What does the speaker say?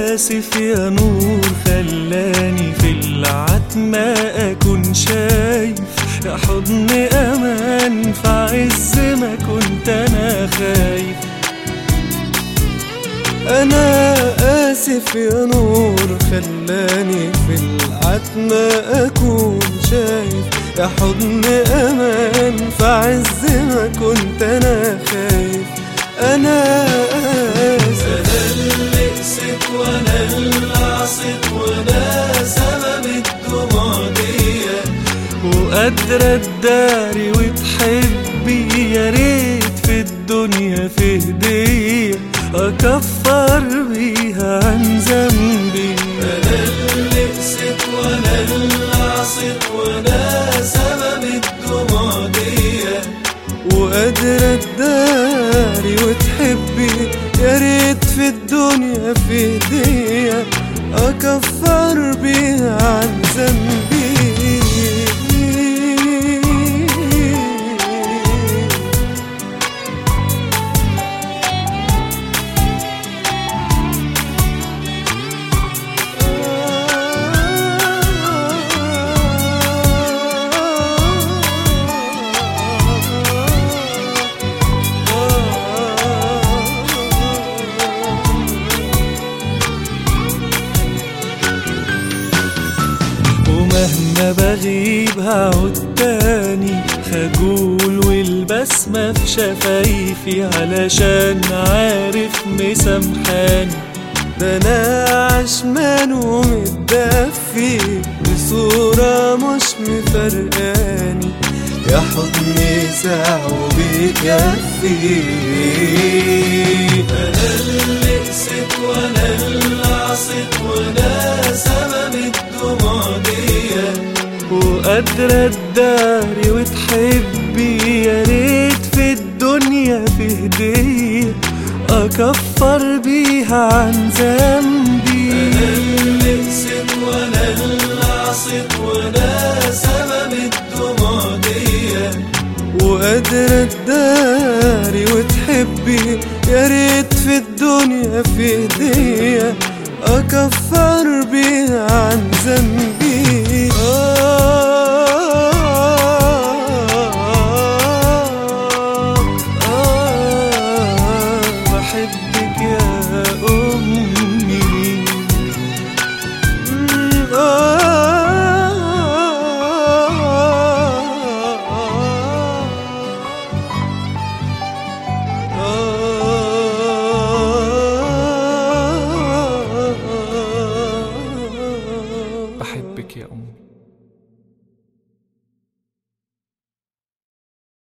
آسف يا نور خلاني في العتمة أكون شايف يا حضن أمان في عز ما كنت أنا خايف أنا آسف يا نور خلاني في العتمة أكون شايف يا حضن أمان في عز ما كنت أنا خايف أنا آسف أنا اللي قسيت وأنا اللي عصيت وأنا سبب الدموع دي وقادرة تداري وتحبي يا ريت في الدنيا في هدية أكفر بيها عن ذنبي أنا اللي قسيت وأنا اللي عصيت وأنا سبب الدموع دي وقادرة تداري وتحبي يا ريت في الدنيا في هدية أكفر بيها عن ذنبي ومهما بغيب هعود تاني خجول والبسمة في شفايفي علشان عارف مسامحاني ده انا عشمان ومتدفي بصورة مش مفرقاني يا حضني ساعة وبيكفي أنا اللي قسيت وأنا اللي عصيت وأنا سبب الدموع دي وقادرة تداري وتحبي يا ريت في الدنيا في هدية أكفر بيها عن ذنبي أنا اللي قسيت وأنا اللي عصيت وأنا سبب الدموع دي وقادرة تداري وتحبي يا ريت في الدنيا في هدية أكفر بيها عن ذنبي